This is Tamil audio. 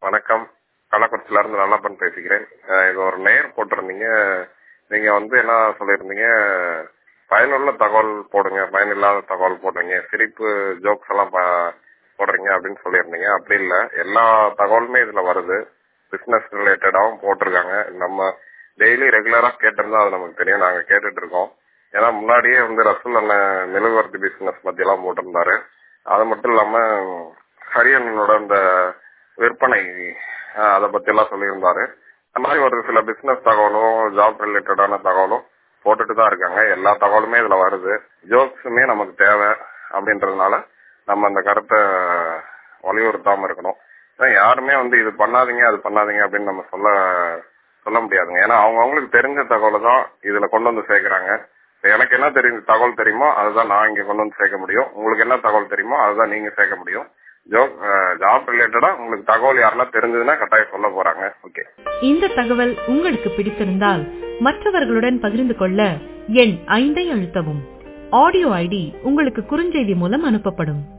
வணக்கம் கள்ளக்குறிச்சியில இருந்து நல்லப்பன் பேசுகிறேன் அஹ் இது ஒரு நேர் போட்டிருந்தீங்க நீங்க வந்து என்ன சொல்லியிருந்தீங்க பயனுள்ள தகவல் போடுங்க பயனில்லாத தகவல் போடுறீங்க சிரிப்பு ஜோக்ஸ் எல்லாம் ப- போடுறீங்க அப்படின்னு சொல்லியிருந்தீங்க அப்படி இல்ல எல்லா தகவலுமே இதுல வருது பிசினஸ் ரிலேட்டடாவும் போட்டிருக்காங்க நம்ம டெய்லி ரெகுலரா கேட்டிருந்தா அது நமக்கு தெரியும் நாங்க கேட்டுட்டு இருக்கோம் ஏன்னா முன்னாடியே வந்து ரசூல் அண்ணன் மெழுகுவர்த்தி பிசினஸ் பத்தி எல்லாம் போட்டிருந்தாரு அது மட்டும் இல்லாம ஹரியனோட அந்த விற்பனை அஹ், அதை பத்தி எல்லாம் சொல்லியிருந்தாரு அந்த மாதிரி ஒரு சில பிசினஸ் தகவலும் ஜாப் ரிலேட்டடான தகவலும் போட்டுட்டு தான் இருக்காங்க எல்லா தகவலுமே இதுல வருது ஜோக்ஸுமே நமக்கு தேவை அப்படின்றதுனால நம்ம அந்த கருத்தை வலியுறுத்தாம இருக்கணும் ஏன்னா யாருமே வந்து இது பண்ணாதீங்க அது பண்ணாதீங்க அப்படின்னு நம்ம சொல்ல சொல்ல முடியாதுங்க ஏன்னா அவங்க அவங்களுக்கு தெரிஞ்ச தகவலை தான் இதுல கொண்டு வந்து சேர்க்கறாங்க இப்ப எனக்கு என்ன தெரிஞ்ச தகவல் தெரியுமோ அதுதான் நான் இங்க கொண்டு வந்து சேர்க்க முடியும் உங்களுக்கு என்ன தகவல் தெரியுமோ அதுதான் நீங்க சேர்க்க முடியும் ஜோப் ஜாப் ரிலேட்டடா உங்களுக்கு தகவல் யாருன்னா தெரிஞ்சதுன்னா கட்டாயம் சொல்ல போறாங்க ஓகே இந்த தகவல் உங்களுக்கு பிடித்திருந்தால் மற்றவர்களுடன் பகிர்ந்து கொள்ள எண் ஐந்தை அழுத்தவும் ஆடியோ ஐடி உங்களுக்கு குறுஞ்செய்தி மூலம் அனுப்பப்படும்